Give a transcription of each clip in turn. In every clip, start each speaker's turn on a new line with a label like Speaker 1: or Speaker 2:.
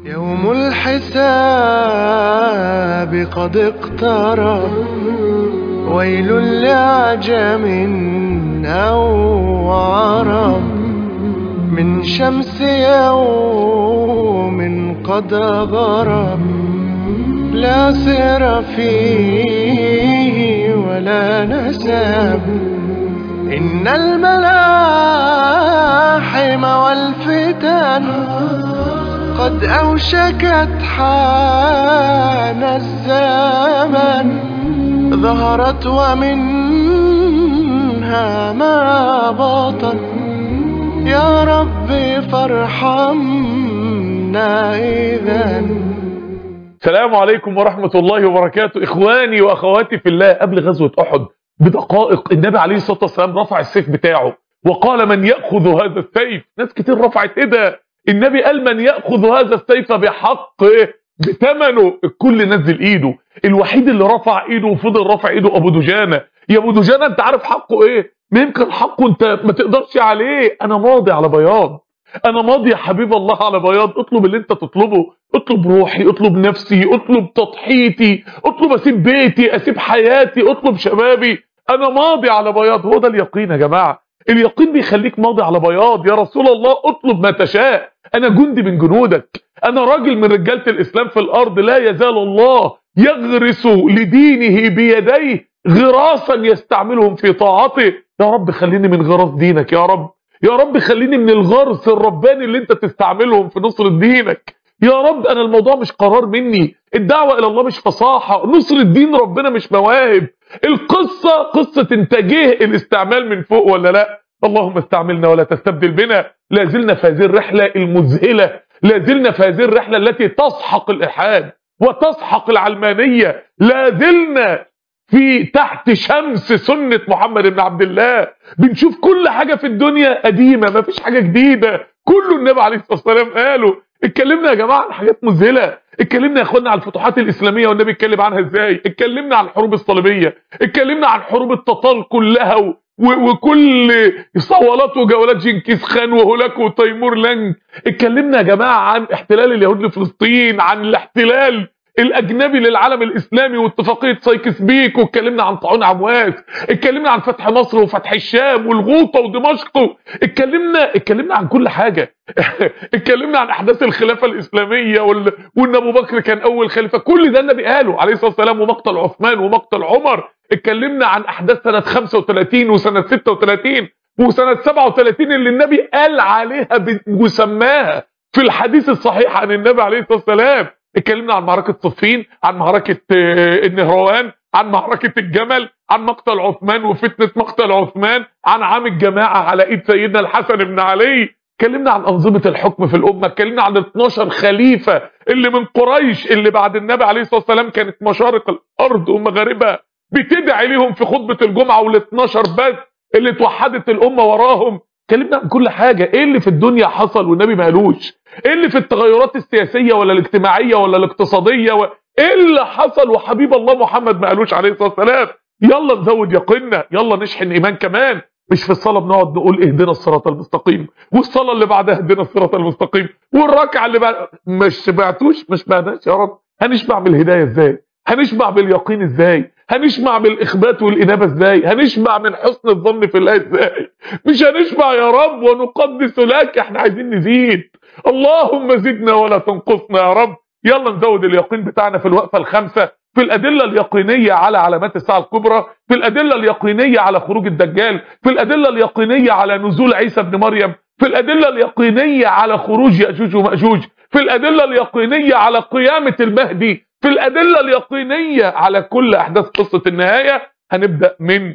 Speaker 1: يوم الحساب قد اقترب ويل لعجم أو عرب من شمس يوم قد غرب لا سر فيه ولا نسب إن الملاحم والفتن قد أوشكت حان الزمن ظهرت ومنها ما بطن يا ربي فارحمنا إذا
Speaker 2: السلام عليكم ورحمة الله وبركاته إخواني وأخواتي في الله قبل غزوة أحد بدقائق النبي عليه الصلاة والسلام رفع السيف بتاعه وقال من يأخذ هذا السيف ناس كتير رفعت إيه ده النبي قال من يأخذ هذا السيف بحقه بثمنه الكل نزل ايده الوحيد اللي رفع ايده وفضل رفع ايده ابو دجانه يا ابو دجانه انت عارف حقه ايه ما يمكن حقه انت ما تقدرش عليه انا ماضي على بياض انا ماضي يا حبيب الله على بياض اطلب اللي انت تطلبه اطلب روحي اطلب نفسي اطلب تضحيتي اطلب اسيب بيتي اسيب حياتي اطلب شبابي انا ماضي على بياض هو ده اليقين يا جماعه اليقين بيخليك ماضي على بياض يا رسول الله اطلب ما تشاء انا جندي من جنودك انا راجل من رجاله الاسلام في الارض لا يزال الله يغرس لدينه بيديه غراسا يستعملهم في طاعته يا رب خليني من غراس دينك يا رب يا رب خليني من الغرس الرباني اللي انت تستعملهم في نصر دينك يا رب انا الموضوع مش قرار مني الدعوة الى الله مش فصاحة نصر الدين ربنا مش مواهب القصة قصة انتاجيه الاستعمال من فوق ولا لا اللهم استعملنا ولا تستبدل بنا لا زلنا في هذه الرحلة المذهلة لا زلنا في هذه الرحلة التي تسحق الإلحاد وتسحق العلمانية لا زلنا في تحت شمس سنة محمد بن عبد الله بنشوف كل حاجة في الدنيا قديمة ما فيش حاجة جديدة كله النبي عليه الصلاة والسلام قاله اتكلمنا يا جماعة عن حاجات مذهلة اتكلمنا يا اخوانا عن الفتوحات الإسلامية والنبي اتكلم عنها ازاي اتكلمنا عن الحروب الصليبية اتكلمنا عن حروب التتار كلها و... وكل صولات وجولات جنكيز خان وهولاكو وتيمور لانج اتكلمنا يا جماعة عن احتلال اليهود لفلسطين عن الاحتلال الاجنبي للعالم الاسلامي واتفاقيه سايكس بيك واتكلمنا عن طاعون عمواس اتكلمنا عن فتح مصر وفتح الشام والغوطه ودمشق اتكلمنا اتكلمنا عن كل حاجه اتكلمنا عن احداث الخلافه الاسلاميه وال... وان ابو بكر كان اول خليفه كل ده النبي قاله عليه الصلاه والسلام ومقتل عثمان ومقتل عمر اتكلمنا عن احداث سنه 35 وسنه 36 وسنه 37 اللي النبي قال عليها وسماها في الحديث الصحيح عن النبي عليه الصلاه والسلام اتكلمنا عن معركة صفين عن معركة النهروان عن معركة الجمل عن مقتل عثمان وفتنة مقتل عثمان عن عام الجماعة على ايد سيدنا الحسن بن علي اتكلمنا عن أنظمة الحكم في الأمة اتكلمنا عن 12 خليفة اللي من قريش اللي بعد النبي عليه الصلاة والسلام كانت مشارق الأرض ومغاربها بتدعي ليهم في خطبة الجمعة وال 12 بس اللي توحدت الأمة وراهم اتكلمنا عن كل حاجة ايه اللي في الدنيا حصل والنبي ما قالوش ايه اللي في التغيرات السياسية ولا الاجتماعية ولا الاقتصادية و... ايه اللي حصل وحبيب الله محمد ما قالوش عليه الصلاة والسلام يلا نزود يقيننا يلا نشحن ايمان كمان مش في الصلاة بنقعد نقول اهدنا الصراط المستقيم والصلاة اللي بعدها اهدنا الصراط المستقيم والركعة اللي بعد مش شبعتوش مش بعدهاش يا رب هنشبع بالهداية ازاي هنشبع باليقين ازاي هنشبع بالاخبات والانابه ازاي هنشبع من حسن الظن في الله ازاي مش هنشبع يا رب ونقدس لك احنا عايزين نزيد اللهم زدنا ولا تنقصنا يا رب يلا نزود اليقين بتاعنا في الوقفه الخامسه في الادله اليقينيه على علامات الساعه الكبرى في الادله اليقينيه على خروج الدجال في الادله اليقينيه على نزول عيسى ابن مريم في الادله اليقينيه على خروج ياجوج وماجوج في الادله اليقينيه على قيامه المهدي في الأدلة اليقينية على كل أحداث قصة النهاية هنبدأ من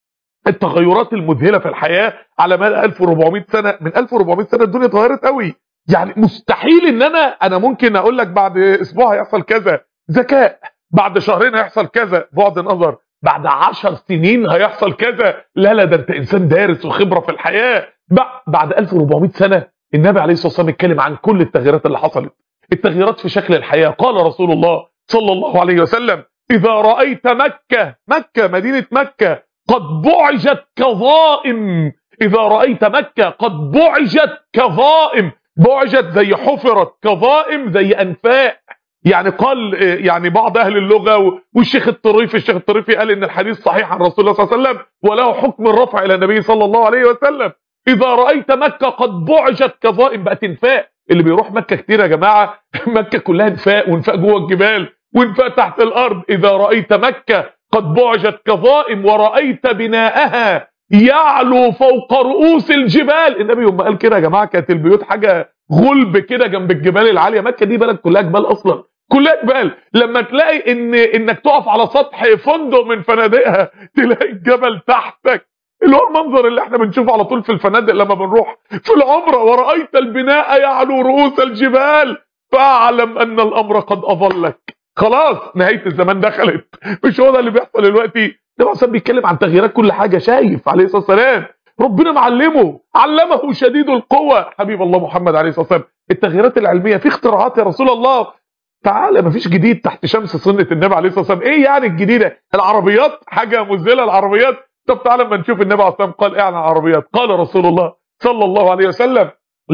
Speaker 2: التغيرات المذهلة في الحياة على مدى 1400 سنة من 1400 سنة الدنيا اتغيرت قوي يعني مستحيل ان انا انا ممكن اقول لك بعد اسبوع هيحصل كذا ذكاء بعد شهرين هيحصل كذا بعد نظر بعد عشر سنين هيحصل كذا لا لا ده انت انسان دارس وخبرة في الحياة بعد 1400 سنة النبي عليه الصلاة والسلام اتكلم عن كل التغييرات اللي حصلت التغييرات في شكل الحياة قال رسول الله صلى الله عليه وسلم إذا رأيت مكة مكة مدينة مكة قد بعجت كظائم إذا رأيت مكة قد بعجت كظائم بعجت زي حفرت كظائم زي انفاق يعني قال يعني بعض اهل اللغه والشيخ الطريفي الشيخ الطريفي قال ان الحديث صحيح عن رسول الله صلى الله عليه وسلم وله حكم الرفع الى النبي صلى الله عليه وسلم اذا رايت مكه قد بعجت كظائم بقت انفاق اللي بيروح مكه كتير يا جماعه مكه كلها انفاق وانفاق جوه الجبال وانفاق تحت الارض اذا رايت مكه قد بعجت كظائم ورأيت بناءها يعلو فوق رؤوس الجبال النبي يوم قال كده يا جماعه كانت البيوت حاجه غلب كده جنب الجبال العاليه مكه دي بلد كلها جبال اصلا كلها جبال لما تلاقي ان انك تقف على سطح فندق من فنادقها تلاقي الجبل تحتك اللي هو المنظر اللي احنا بنشوفه على طول في الفنادق لما بنروح في العمره ورأيت البناء يعلو رؤوس الجبال فاعلم ان الامر قد اضلك خلاص نهايه الزمان دخلت مش هو ده اللي بيحصل دلوقتي النبي عليه بيتكلم عن تغييرات كل حاجه شايف عليه الصلاه والسلام ربنا معلمه علمه شديد القوى حبيب الله محمد عليه الصلاه والسلام التغييرات العلميه في اختراعات يا رسول الله تعالى مفيش جديد تحت شمس سنه النبي عليه الصلاه والسلام ايه يعني الجديده العربيات حاجه مذهله العربيات طب تعالى اما نشوف النبي عليه الصلاه والسلام قال ايه عن العربيات قال رسول الله صلى الله عليه وسلم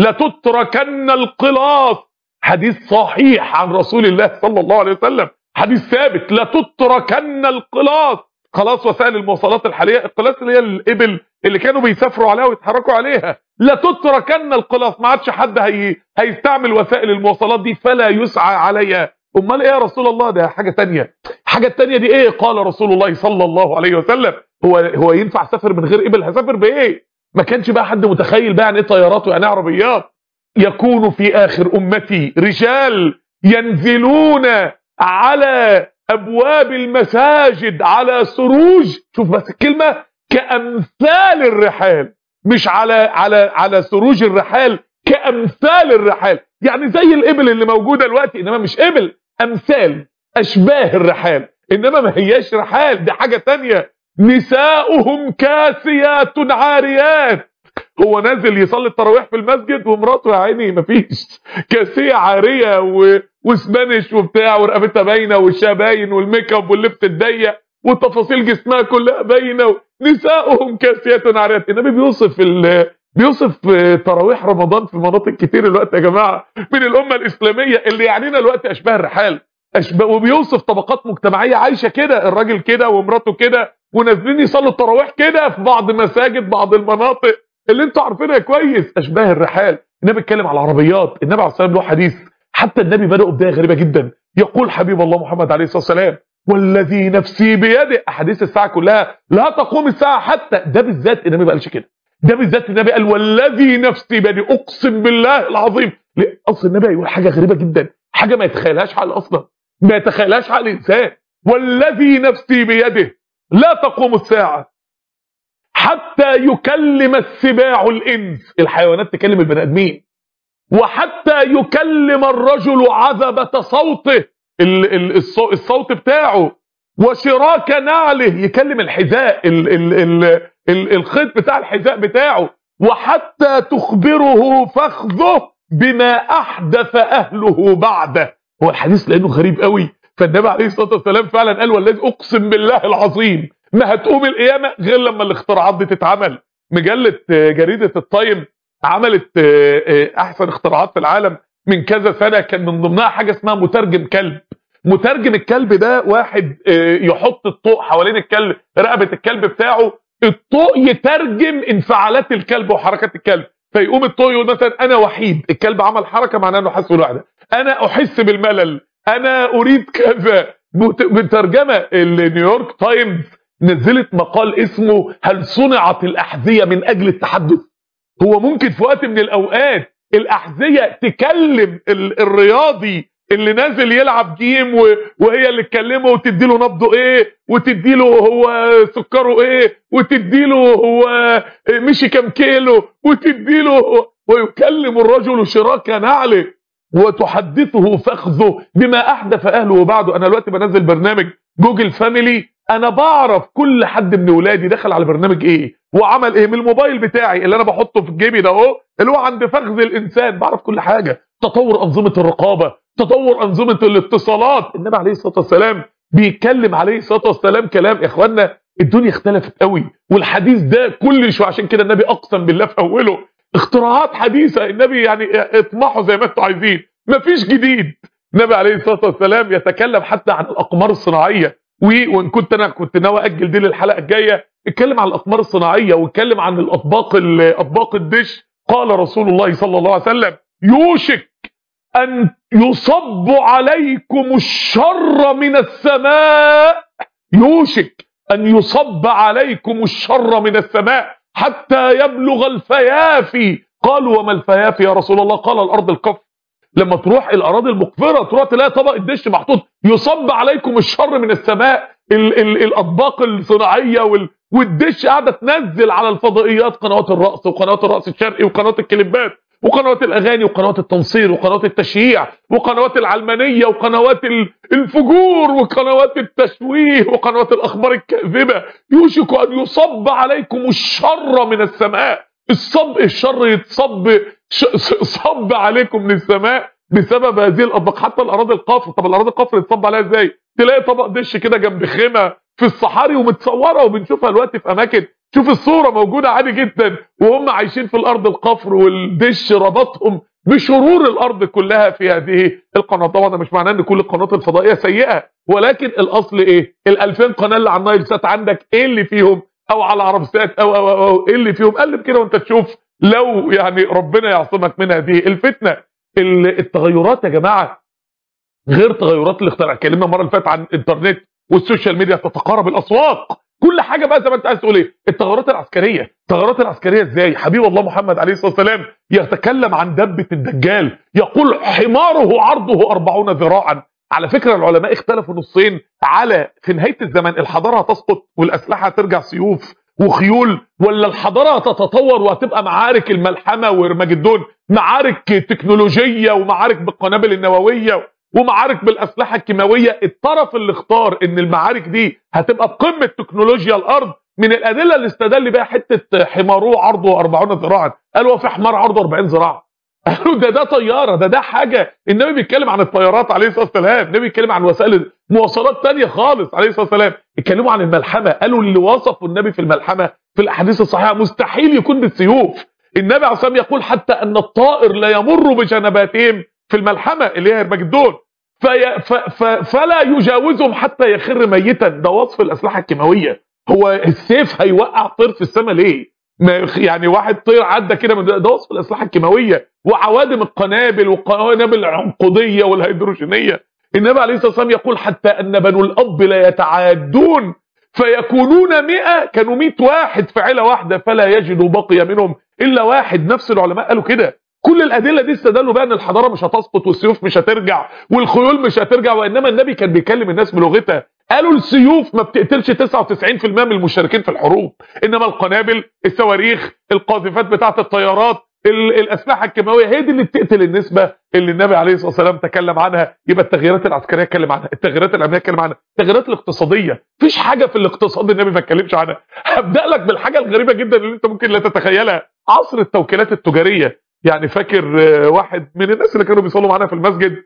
Speaker 2: لتتركن القلاص حديث صحيح عن رسول الله صلى الله عليه وسلم حديث ثابت لتتركن القلاص خلاص وسائل المواصلات الحاليه القلاص اللي هي الابل اللي كانوا بيسافروا عليها ويتحركوا عليها لتتركن القلاص ما عادش حد هي... هيستعمل وسائل المواصلات دي فلا يسعى عليها امال ايه يا رسول الله ده حاجه تانية حاجه التانية دي ايه قال رسول الله صلى الله عليه وسلم هو هو ينفع اسافر من غير ابل هسافر بايه ما كانش بقى حد متخيل بقى يعني ايه طيارات ويعني ايه عربيات يكون في آخر أمتي رجال ينزلون على أبواب المساجد على سروج شوف بس الكلمة كأمثال الرحال مش على على على سروج الرحال كأمثال الرحال يعني زي الإبل اللي موجودة دلوقتي إنما مش إبل أمثال أشباه الرحال إنما ما هياش رحال دي حاجة تانية نساؤهم كاسيات عاريات هو نازل يصلي التراويح في المسجد ومراته يا عيني مفيش كاسيه عاريه و... وسبانش وبتاع ورقبتها باينه وشها باين والميك اب واللبس الضيق وتفاصيل جسمها كلها باينه نساؤهم كاسيات عاريات النبي بيوصف ال... بيوصف تراويح رمضان في مناطق كتير الوقت يا جماعه من الامه الاسلاميه اللي يعنينا الوقت اشباه الرحال أشباه وبيوصف طبقات مجتمعيه عايشه كده الراجل كده ومراته كده ونازلين يصلوا التراويح كده في بعض مساجد بعض المناطق اللي انتوا عارفينها كويس اشباه الرحال النبي اتكلم على العربيات النبي عليه الصلاه والسلام له حديث حتى النبي بدا بدايه غريبه جدا يقول حبيب الله محمد عليه الصلاه والسلام والذي نفسي بيده احاديث الساعه كلها لا تقوم الساعه حتى ده بالذات النبي ما قالش كده ده بالذات النبي قال والذي نفسي بيده اقسم بالله العظيم اصل النبي يقول حاجه غريبه جدا حاجه ما يتخيلهاش عقل اصلا ما يتخيلهاش عقل انسان والذي نفسي بيده لا تقوم الساعه حتى يكلم السباع الانس الحيوانات تكلم البني ادمين وحتى يكلم الرجل عذبة صوته ال ال الصوت بتاعه وشراك نعله يكلم الحذاء ال ال ال ال الخيط بتاع الحذاء بتاعه وحتى تخبره فخذه بما احدث اهله بعده هو الحديث لانه غريب قوي فالنبي عليه الصلاه والسلام فعلا قال والذي اقسم بالله العظيم ما هتقوم القيامه غير لما الاختراعات دي تتعمل مجله جريده التايم عملت احسن اختراعات في العالم من كذا سنه كان من ضمنها حاجه اسمها مترجم كلب مترجم الكلب ده واحد يحط الطوق حوالين الكلب رقبه الكلب بتاعه الطوق يترجم انفعالات الكلب وحركات الكلب فيقوم الطوق يقول مثلا انا وحيد الكلب عمل حركه معناه انه حاسس بالوحده انا احس بالملل انا اريد كذا بترجمه النيويورك تايمز نزلت مقال اسمه هل صنعت الاحذيه من اجل التحدث هو ممكن في وقت من الاوقات الاحذيه تكلم الرياضي اللي نازل يلعب جيم وهي اللي تكلمه وتدي له نبضه ايه وتدي له هو سكره ايه وتدي له هو مشي كام كيلو وتدي له ويكلم الرجل شراك نعله وتحدثه فخذه بما احدث اهله بعده انا دلوقتي بنزل برنامج جوجل فاميلي انا بعرف كل حد من ولادي دخل على برنامج ايه وعمل ايه من الموبايل بتاعي اللي انا بحطه في جيبي ده اهو اللي هو عند فخذ الانسان بعرف كل حاجه تطور انظمه الرقابه تطور انظمه الاتصالات النبي عليه الصلاه والسلام بيتكلم عليه الصلاه والسلام كلام يا اخوانا الدنيا اختلفت قوي والحديث ده كل شويه عشان كده النبي اقسم بالله في اوله اختراعات حديثه النبي يعني اطمحوا زي ما انتم عايزين مفيش جديد النبي عليه الصلاه والسلام يتكلم حتى عن الاقمار الصناعيه و- وان كنت انا كنت ناوي اجل دي للحلقه الجايه اتكلم عن الاقمار الصناعيه واتكلم عن الاطباق ال- اطباق الدش قال رسول الله صلى الله عليه وسلم يوشك ان يصب عليكم الشر من السماء يوشك ان يصب عليكم الشر من السماء حتى يبلغ الفيافي قالوا وما الفيافي يا رسول الله قال الارض الكف لما تروح الاراضي المقفره تروح تلاقي طبق الدش محطوط يصب عليكم الشر من السماء ال ال الاطباق الصناعيه وال والدش قاعده تنزل على الفضائيات قنوات الرقص وقنوات الرقص الشرقي وقنوات الكليبات وقنوات الاغاني وقنوات التنصير وقنوات التشييع وقنوات العلمانيه وقنوات ال- الفجور وقنوات التشويه وقنوات الاخبار الكاذبه يوشك ان يصب عليكم الشر من السماء الصب الشر يتصب ش- صب عليكم من السماء بسبب هذه الاطباق حتى الاراضي القفر طب الاراضي القفر يتصب عليها ازاي تلاقي طبق دش كده جنب خيمه في الصحاري ومتصوره وبنشوفها دلوقتي في اماكن شوف الصوره موجوده عادي جدا وهم عايشين في الارض القفر والدش ربطهم بشرور الارض كلها في هذه القناه طبعا ده مش معناه ان كل القنوات الفضائيه سيئه ولكن الاصل ايه ال2000 قناه اللي على النايل سات عندك ايه اللي فيهم او على عرب سات أو, أو, أو, او ايه اللي فيهم قلب كده وانت تشوف لو يعني ربنا يعصمك من هذه الفتنه ال- التغيرات يا جماعه غير تغيرات الاختراع اتكلمنا المره اللي فاتت عن الانترنت والسوشيال ميديا تتقارب الاسواق كل حاجه بقى زي ما انت عايز تقول ايه التغيرات العسكريه التغيرات العسكريه ازاي حبيب الله محمد عليه الصلاه والسلام يتكلم عن دبه الدجال يقول حماره عرضه أربعون ذراعا على فكره العلماء اختلفوا نصين على في نهايه الزمان الحضاره هتسقط والاسلحه هترجع سيوف وخيول ولا الحضاره هتتطور وهتبقى معارك الملحمه وارمجدون معارك تكنولوجيه ومعارك بالقنابل النوويه ومعارك بالاسلحه الكيماويه الطرف اللي اختار ان المعارك دي هتبقى بقمه تكنولوجيا الارض من الادله اللي استدل بيها حته حماروه عرضه 40 ذراعا قالوا في حمار عرضه 40 ذراع قالوا ده ده طياره ده ده حاجه النبي بيتكلم عن الطيارات عليه الصلاه والسلام النبي بيتكلم عن وسائل مواصلات تانية خالص عليه الصلاه والسلام اتكلموا عن الملحمه قالوا اللي وصفوا النبي في الملحمه في الاحاديث الصحيحه مستحيل يكون بالسيوف النبي عليه الصلاه والسلام يقول حتى ان الطائر لا يمر بجنباتهم في الملحمه اللي هي هرمجدون في ف ف فلا يجاوزهم حتى يخر ميتا ده وصف الاسلحه الكيماويه هو السيف هيوقع طير في السماء ليه ما يعني واحد طير عدى كده من ده, ده وصف الاسلحه الكيماويه وعوادم القنابل والقنابل العنقوديه والهيدروجينيه النبي عليه الصلاه والسلام يقول حتى ان بنو الاب لا يتعادون فيكونون مئة كانوا مئة واحد في عيلة واحدة فلا يجدوا بقي منهم إلا واحد نفس العلماء قالوا كده كل الأدلة دي استدلوا بقى أن الحضارة مش هتسقط والسيوف مش هترجع والخيول مش هترجع وإنما النبي كان بيكلم الناس بلغتها قالوا السيوف ما بتقتلش 99% من المشاركين في الحروب إنما القنابل الصواريخ القاذفات بتاعة الطيارات ال- الاسلحه الكيماويه هي دي اللي بتقتل النسبه اللي النبي عليه الصلاه والسلام تكلم عنها يبقى التغييرات العسكريه اتكلم عنها التغييرات الامنيه اتكلم عنها التغييرات الاقتصاديه مفيش حاجه في الاقتصاد النبي ما اتكلمش عنها هبدا لك بالحاجه الغريبه جدا اللي انت ممكن لا تتخيلها عصر التوكيلات التجاريه يعني فاكر آه، واحد من الناس اللي كانوا بيصلوا معانا في المسجد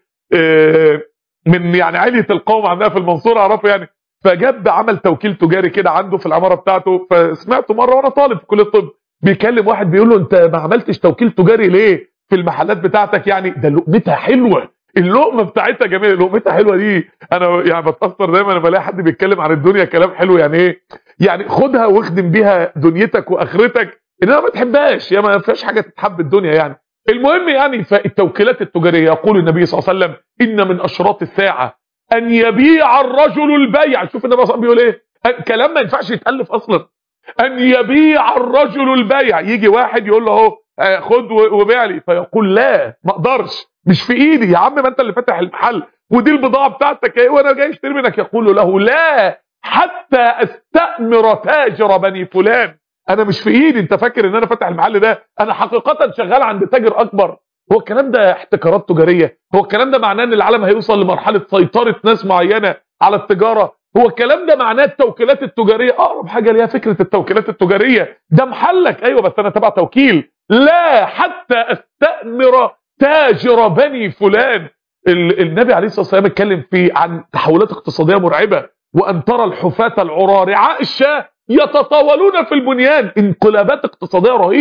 Speaker 2: آه، من يعني عائله القوم عندنا في المنصوره اعرفه يعني فجاب عمل توكيل تجاري كده عنده في العماره بتاعته فسمعته مره وانا طالب في كليه الطب بيكلم واحد بيقول له انت ما عملتش توكيل تجاري ليه في المحلات بتاعتك يعني ده لقمتها حلوه اللقمه بتاعتها جميله لقمتها حلوه دي انا يعني بتاثر دايما لما الاقي حد بيتكلم عن الدنيا كلام حلو يعني ايه يعني خدها واخدم بيها دنيتك واخرتك انما ما تحبهاش يا ما فيهاش حاجه تتحب الدنيا يعني المهم يعني فالتوكيلات التجاريه يقول النبي صلى الله عليه وسلم ان من اشراط الساعه ان يبيع الرجل البيع شوف النبي صلى الله عليه وسلم بيقول ايه كلام ما ينفعش يتالف اصلا ان يبيع الرجل البيع يجي واحد يقول له اهو آه، خد و- وبيع لي فيقول لا ما اقدرش مش في ايدي يا عم ما انت اللي فاتح المحل ودي البضاعه بتاعتك ايه وانا جاي اشتري منك يقول له لا حتى استأمر تاجر بني فلان انا مش في ايدي انت فاكر ان انا فاتح المحل ده انا حقيقه شغال عند تاجر اكبر هو الكلام ده احتكارات تجاريه هو الكلام ده معناه ان العالم هيوصل لمرحله سيطره ناس معينه على التجاره هو الكلام ده معناه التوكيلات التجاريه اقرب حاجه ليها فكره التوكيلات التجاريه ده محلك ايوه بس انا تبع توكيل لا حتى استأمر تاجر بني فلان ال- النبي عليه الصلاه والسلام اتكلم في عن تحولات اقتصاديه مرعبه وان ترى الحفاة العراة رعاء الشاه يتطاولون في البنيان انقلابات اقتصاديه رهيبه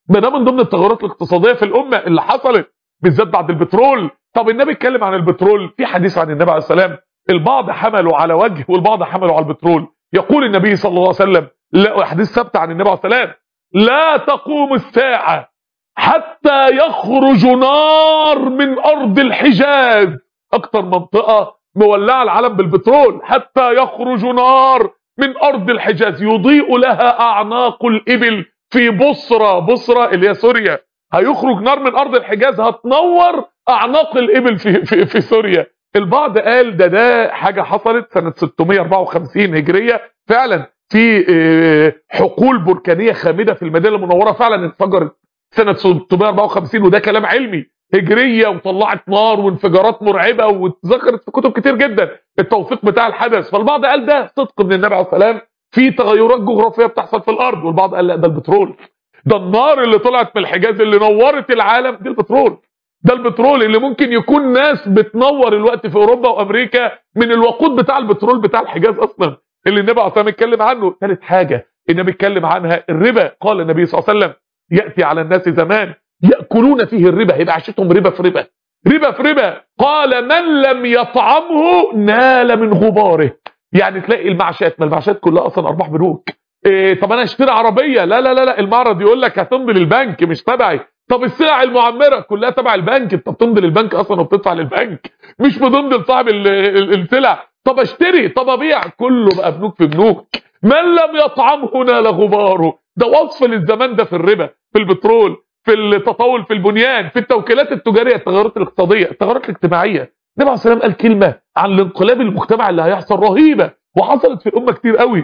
Speaker 2: ما ده من ضمن التغيرات الاقتصاديه في الامه اللي حصلت بالذات بعد البترول طب النبي اتكلم عن البترول في حديث عن النبي عليه السلام البعض حملوا على وجه والبعض حملوا على البترول يقول النبي صلى الله عليه وسلم لا حديث ثابت عن النبي عليه السلام لا تقوم الساعه حتى يخرج نار من ارض الحجاز اكتر منطقه مولعه العالم بالبترول حتى يخرج نار من ارض الحجاز يضيء لها اعناق الابل في بصرة بصرة اللي هي سوريا هيخرج نار من ارض الحجاز هتنور اعناق الابل في في, في سوريا البعض قال ده ده حاجه حصلت سنه 654 هجريه فعلا في حقول بركانيه خامده في المدينه المنوره فعلا انفجرت سنه 654 وده كلام علمي هجريه وطلعت نار وانفجارات مرعبه واتذكرت في كتب كتير جدا التوثيق بتاع الحدث فالبعض قال ده صدق من النبي عليه السلام في تغيرات جغرافيه بتحصل في الارض والبعض قال لا ده البترول ده النار اللي طلعت من الحجاز اللي نورت العالم دي البترول ده البترول اللي ممكن يكون ناس بتنور الوقت في اوروبا وامريكا من الوقود بتاع البترول بتاع الحجاز اصلا اللي النبي عليه الصلاه اتكلم عنه ثالث حاجه النبي اتكلم عنها الربا قال النبي صلى الله عليه وسلم ياتي على الناس زمان ياكلون فيه الربا هيبقى عيشتهم ربا في ربا ربا في ربا قال من لم يطعمه نال من غباره يعني تلاقي المعشات ما المعشات كلها اصلا ارباح بنوك إيه طب انا اشتري عربيه لا لا لا لا المعرض يقول لك هتمضي للبنك مش تبعي طب السلع المعمره كلها تبع البنك انت بتمضي للبنك اصلا وبتدفع للبنك مش بتمضي لصاحب السلع طب اشتري طب ابيع كله بقى بنوك في بنوك من لم يطعمه نال غباره ده وصف للزمان ده في الربا في البترول في التطاول في البنيان في التوكيلات التجاريه التغيرات الاقتصاديه التغيرات الاجتماعيه النبي عليه السلام قال كلمه عن الانقلاب المجتمع اللي هيحصل رهيبه وحصلت في الامه كتير قوي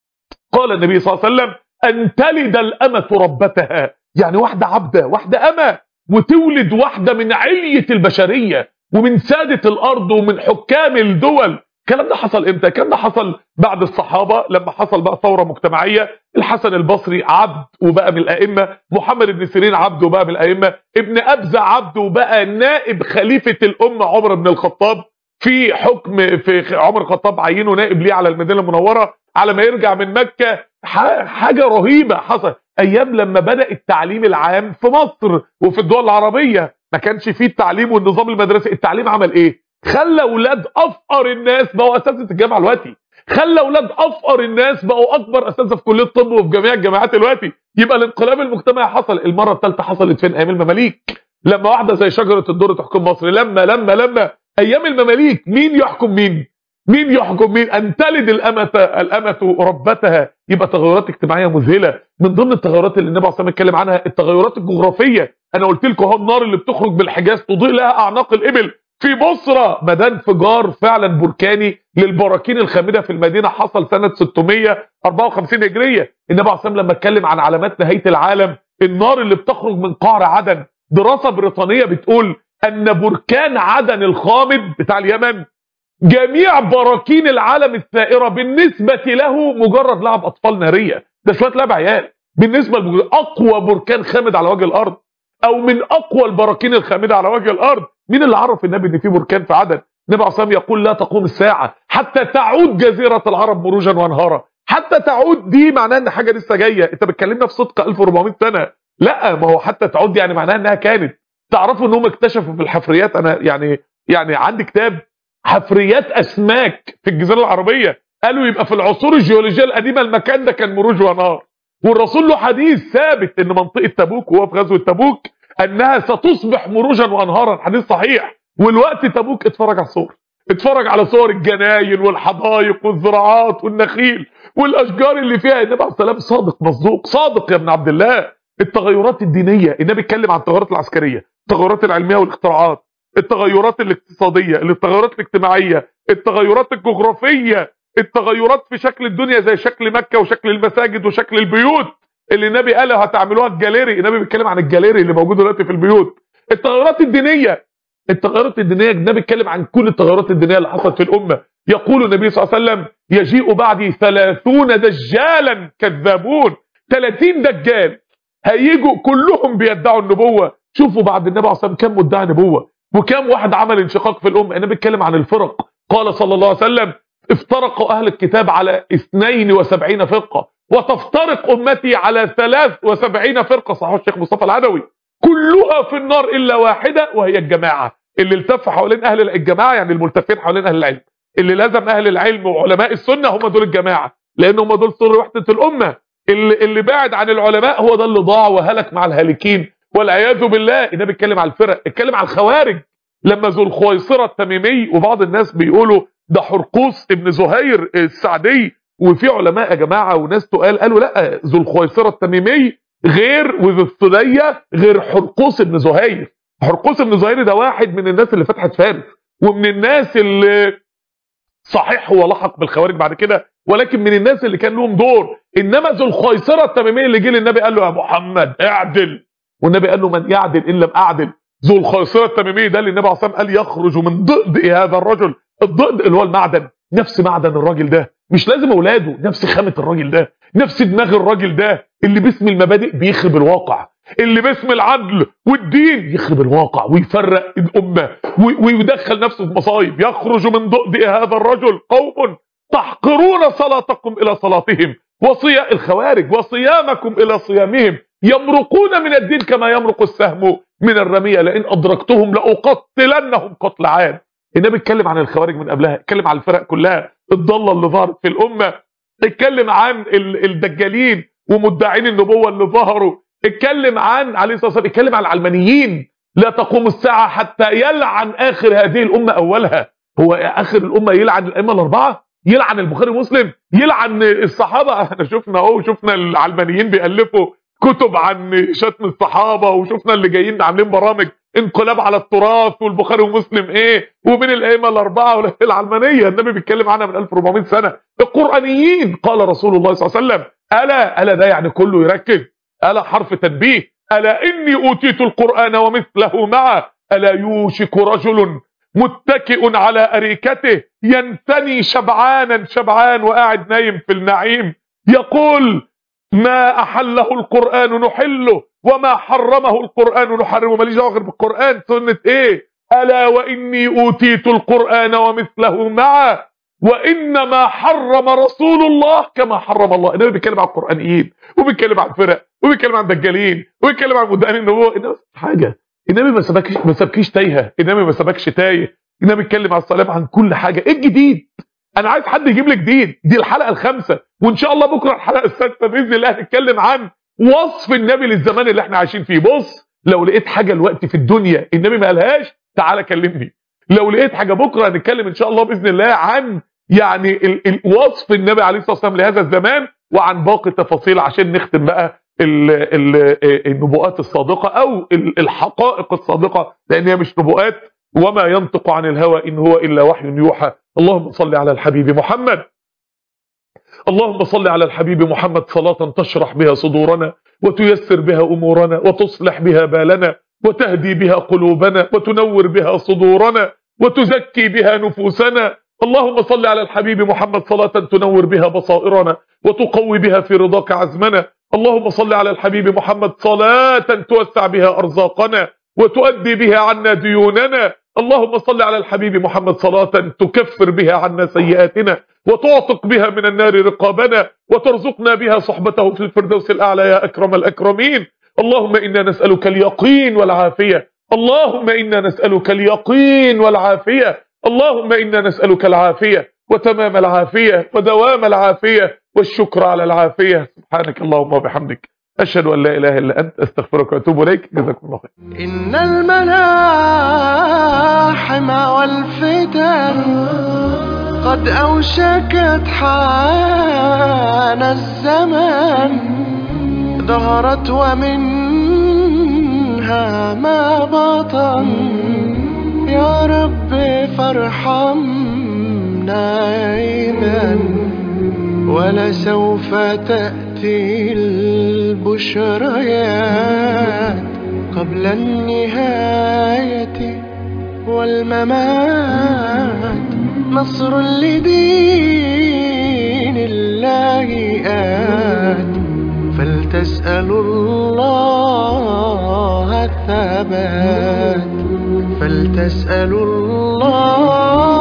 Speaker 2: قال النبي صلى الله عليه وسلم ان تلد الامه ربتها يعني واحده عبده واحده امه وتولد واحده من عليه البشريه ومن ساده الارض ومن حكام الدول الكلام ده حصل امتى الكلام ده حصل بعد الصحابه لما حصل بقى ثوره مجتمعيه الحسن البصري عبد وبقى من الائمه محمد بن سيرين عبد وبقى من الائمه ابن ابزه عبد وبقى نائب خليفه الامه عمر بن الخطاب في حكم في عمر الخطاب عينه نائب ليه على المدينه المنوره على ما يرجع من مكه حاجه رهيبه حصل ايام لما بدا التعليم العام في مصر وفي الدول العربيه ما كانش فيه التعليم والنظام المدرسي التعليم عمل ايه خلى اولاد افقر الناس بقوا اساتذه الجامعه دلوقتي خلى اولاد افقر الناس بقوا اكبر اساتذه في كليه الطب وفي جميع الجامعات دلوقتي يبقى الانقلاب المجتمعي حصل المره الثالثه حصلت فين ايام المماليك لما واحده زي شجره الدر تحكم مصر لما لما لما ايام المماليك مين يحكم مين مين يحكم مين ان تلد الامه الامه ربتها يبقى تغيرات اجتماعيه مذهله من ضمن التغيرات اللي النبي عليه الصلاه اتكلم عنها التغيرات الجغرافيه انا قلت لكم اهو النار اللي بتخرج بالحجاز تضيء لها اعناق الابل في بصرة ما ده انفجار فعلا بركاني للبراكين الخامده في المدينه حصل سنه 654 هجريه النبي عليه الصلاه لما اتكلم عن علامات نهايه العالم النار اللي بتخرج من قعر عدن دراسه بريطانيه بتقول ان بركان عدن الخامد بتاع اليمن جميع براكين العالم الثائره بالنسبه له مجرد لعب اطفال ناريه ده شويه لعب عيال بالنسبه لاقوى بركان خامد على وجه الارض او من اقوى البراكين الخامده على وجه الارض مين اللي عرف النبي ان في بركان في عدن النبي عليه الصلاه يقول لا تقوم الساعه حتى تعود جزيره العرب مروجا وانهارا حتى تعود دي معناها ان حاجه لسه جايه انت بتكلمنا في صدق 1400 سنه لا ما هو حتى تعود دي يعني معناها انها كانت تعرفوا ان هم اكتشفوا في الحفريات انا يعني يعني عندي كتاب حفريات اسماك في الجزيره العربيه قالوا يبقى في العصور الجيولوجيه القديمه المكان ده كان مروج ونار والرسول له حديث ثابت ان منطقه تبوك وهو في غزوه تبوك انها ستصبح مروجا وانهارا حديث صحيح والوقت تبوك اتفرج على الصور اتفرج على صور الجناين والحدائق والزراعات والنخيل والاشجار اللي فيها النبي عليه السلام صادق مصدوق صادق يا ابن عبد الله التغيرات الدينيه النبي اتكلم عن التغيرات العسكريه التغيرات العلميه والاختراعات التغيرات الاقتصاديه التغيرات الاجتماعيه التغيرات الجغرافيه التغيرات في شكل الدنيا زي شكل مكه وشكل المساجد وشكل البيوت اللي النبي قال هتعملوها الجاليري النبي بيتكلم عن الجاليري اللي موجود دلوقتي في البيوت التغيرات الدينيه التغيرات الدينيه النبي اتكلم عن كل التغيرات الدينيه اللي حصلت في الامه يقول النبي صلى الله عليه وسلم يجيء بعدي ثلاثون دجالا كذابون 30 دجال هيجوا كلهم بيدعوا النبوه شوفوا بعد النبي عليه الصلاه والسلام كم مدعي نبوه وكم واحد عمل انشقاق في الامه النبي اتكلم عن الفرق قال صلى الله عليه وسلم افترق اهل الكتاب على 72 فرقه وتفترق امتي على 73 فرقه صحيح الشيخ مصطفى العدوي كلها في النار الا واحده وهي الجماعه اللي التف حوالين اهل الجماعه يعني الملتفين حوالين اهل العلم اللي لازم اهل العلم وعلماء السنه هم دول الجماعه لان هم دول سر وحده الامه اللي, اللي بعد عن العلماء هو ده اللي ضاع وهلك مع الهالكين والعياذ بالله النبي بيتكلم على الفرق اتكلم على الخوارج لما ذو الخويصره التميمي وبعض الناس بيقولوا ده حرقوس ابن زهير السعدي وفي علماء يا جماعه وناس تقال قالوا لا ذو الخويصره التميمي غير وذو الثليه غير حرقوس ابن زهير حرقوس ابن زهير ده واحد من الناس اللي فتحت فارس ومن الناس اللي صحيح هو لحق بالخوارج بعد كده ولكن من الناس اللي كان لهم دور انما ذو الخيصره التميمي اللي جه للنبي قال له يا محمد اعدل والنبي قال له من يعدل ان لم اعدل ذو الخيصره التميمي ده اللي النبي عليه الصلاه والسلام قال يخرج من ضئد هذا الرجل الضئد اللي هو المعدن نفس معدن الراجل ده مش لازم اولاده نفس خامه الراجل ده نفس دماغ الراجل ده اللي باسم المبادئ بيخرب الواقع اللي باسم العدل والدين يخرب الواقع ويفرق الامه ويدخل نفسه في مصايب يخرج من ضئد هذا الرجل قوم تحقرون صلاتكم الى صلاتهم وصيام الخوارج وصيامكم الى صيامهم يمرقون من الدين كما يمرق السهم من الرميه لئن ادركتهم لاقتلنهم قتل عاد النبي اتكلم عن الخوارج من قبلها اتكلم عن الفرق كلها الضاله اللي ظهرت في الامه اتكلم عن الدجالين ومدعين النبوه اللي ظهروا اتكلم عن عليه الصلاه والسلام اتكلم عن العلمانيين لا تقوم الساعه حتى يلعن اخر هذه الامه اولها هو اخر الامه يلعن الائمه الاربعه يلعن البخاري ومسلم يلعن الصحابه احنا شفنا اهو شفنا العلمانيين بيالفوا كتب عن شتم الصحابه وشفنا اللي جايين عاملين برامج انقلاب على التراث والبخاري ومسلم ايه ومن الائمه الاربعه العلمانيه النبي بيتكلم عنها من 1400 سنه القرانيين قال رسول الله صلى الله عليه وسلم الا الا ده يعني كله يركز الا حرف تنبيه الا اني اوتيت القران ومثله معه الا يوشك رجل متكئ على اريكته ينثني شبعانا شبعان وقاعد نايم في النعيم يقول ما احله القران نحله وما حرمه القران نحرمه ماليش دعوه غير بالقران سنه ايه الا واني اوتيت القران ومثله معه وانما حرم رسول الله كما حرم الله النبي بيتكلم عن القرانيين وبيتكلم عن الفرق وبيتكلم عن الدجالين وبيتكلم عن مدعين النبوه النبي حاجه النبي ما سبكش ما سبكيش تايهه النبي ما سبكش تايه النبي بيتكلم على السلام عن كل حاجه ايه الجديد انا عايز حد يجيب لي جديد دي الحلقه الخامسه وان شاء الله بكره الحلقه السادسه باذن الله هنتكلم عن وصف النبي للزمان اللي احنا عايشين فيه بص لو لقيت حاجه الوقت في الدنيا النبي ما قالهاش تعالى كلمني لو لقيت حاجه بكره هنتكلم ان شاء الله باذن الله عن يعني ال ال وصف النبي عليه الصلاه والسلام لهذا الزمان وعن باقي التفاصيل عشان نختم بقى ال ال النبوءات الصادقه او الحقائق الصادقه لان هي مش نبوءات وما ينطق عن الهوى ان هو الا وحي يوحى اللهم صل على الحبيب محمد اللهم صل على الحبيب محمد صلاة تشرح بها صدورنا وتيسر بها أمورنا وتصلح بها بالنا وتهدي بها قلوبنا وتنور بها صدورنا وتزكي بها نفوسنا اللهم صل على الحبيب محمد صلاة تنور بها بصائرنا وتقوي بها في رضاك عزمنا اللهم صل على الحبيب محمد صلاة توسع بها أرزاقنا وتؤدي بها عنا ديوننا اللهم صل على الحبيب محمد صلاة تكفر بها عنا سيئاتنا وتعتق بها من النار رقابنا وترزقنا بها صحبته في الفردوس الأعلى يا أكرم الأكرمين اللهم إنا نسألك اليقين والعافية اللهم إنا نسألك اليقين والعافية اللهم إنا نسألك العافية وتمام العافية ودوام العافية والشكر على العافية سبحانك اللهم وبحمدك أشهد أن لا إله إلا أنت أستغفرك وأتوب إليك جزاكم الله خير
Speaker 1: إن الملاحم والفتن قد أوشكت حان الزمان ظهرت ومنها ما بطن يا رب فارحمنا إذا ولسوف تأتي البشريات قبل النهاية والممات نصر لدين الله آت فلتسألوا الله الثبات فلتسألوا الله